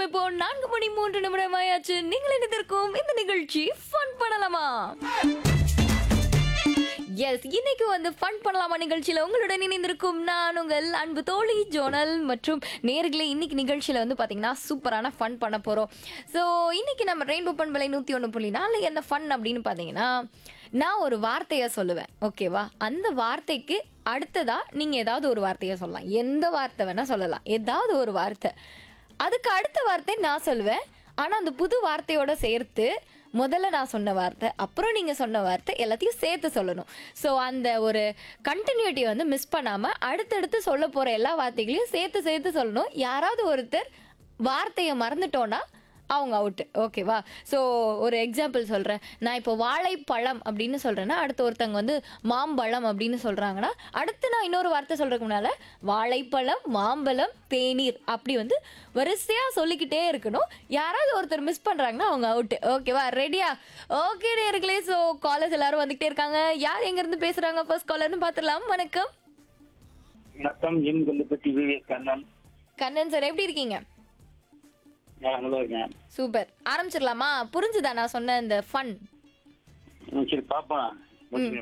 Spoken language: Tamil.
நேரம் இப்போ நான்கு மணி மூன்று நிமிடம் ஆயாச்சு நீங்கள் இணைந்திருக்கும் இந்த நிகழ்ச்சி ஃபன் பண்ணலாமா எஸ் இன்னைக்கு வந்து ஃபன் பண்ணலாமா நிகழ்ச்சியில உங்களுடன் இணைந்திருக்கும் நான் உங்கள் அன்பு தோழி ஜோனல் மற்றும் நேர்களே இன்னைக்கு நிகழ்ச்சியில வந்து பாத்தீங்கன்னா சூப்பரான ஃபன் பண்ண போறோம் ஸோ இன்னைக்கு நம்ம ரெயின்போ பண்பலை நூத்தி ஒன்று புள்ளி நாலு என்ன ஃபன் அப்படின்னு பாத்தீங்கன்னா நான் ஒரு வார்த்தையை சொல்லுவேன் ஓகேவா அந்த வார்த்தைக்கு அடுத்ததா நீங்க ஏதாவது ஒரு வார்த்தையை சொல்லலாம் எந்த வார்த்தை வேணா சொல்லலாம் ஏதாவது ஒரு வார்த்தை அதுக்கு அடுத்த வார்த்தை நான் சொல்லுவேன் ஆனா அந்த புது வார்த்தையோட சேர்த்து முதல்ல நான் சொன்ன வார்த்தை அப்புறம் நீங்க சொன்ன வார்த்தை எல்லாத்தையும் சேர்த்து சொல்லணும் ஸோ அந்த ஒரு கண்டினியூட்டி வந்து மிஸ் பண்ணாம அடுத்தடுத்து சொல்ல போற எல்லா வார்த்தைகளையும் சேர்த்து சேர்த்து சொல்லணும் யாராவது ஒருத்தர் வார்த்தையை மறந்துட்டோன்னா அவங்க அவுட்டு ஓகேவா ஸோ ஒரு எக்ஸாம்பிள் சொல்கிறேன் நான் இப்போ வாழைப்பழம் அப்படின்னு சொல்கிறேன்னா அடுத்து ஒருத்தவங்க வந்து மாம்பழம் அப்படின்னு சொல்கிறாங்கன்னா அடுத்து நான் இன்னொரு வார்த்தை சொல்கிறதுக்கு முன்னால் வாழைப்பழம் மாம்பழம் தேநீர் அப்படி வந்து வரிசையாக சொல்லிக்கிட்டே இருக்கணும் யாராவது ஒருத்தர் மிஸ் பண்ணுறாங்கன்னா அவங்க அவுட்டு ஓகேவா ரெடியா ஓகே நேர்களே ஸோ காலேஜ் எல்லாரும் வந்துக்கிட்டே இருக்காங்க யார் எங்கேருந்து பேசுகிறாங்க ஃபர்ஸ்ட் காலர்னு பார்த்துடலாம் வணக்கம் வணக்கம் என் கொல்லுப்பட்டி விவேக் கண்ணன் கண்ணன் சார் எப்படி இருக்கீங்க நான் நல்லா இருக்கேன் சூப்பர் ஆரம்பிச்சிடலாமா புரிஞ்சுதா நான் சொன்ன இந்த ஃபன் ம், சரி பாப்போம் கொஞ்சம்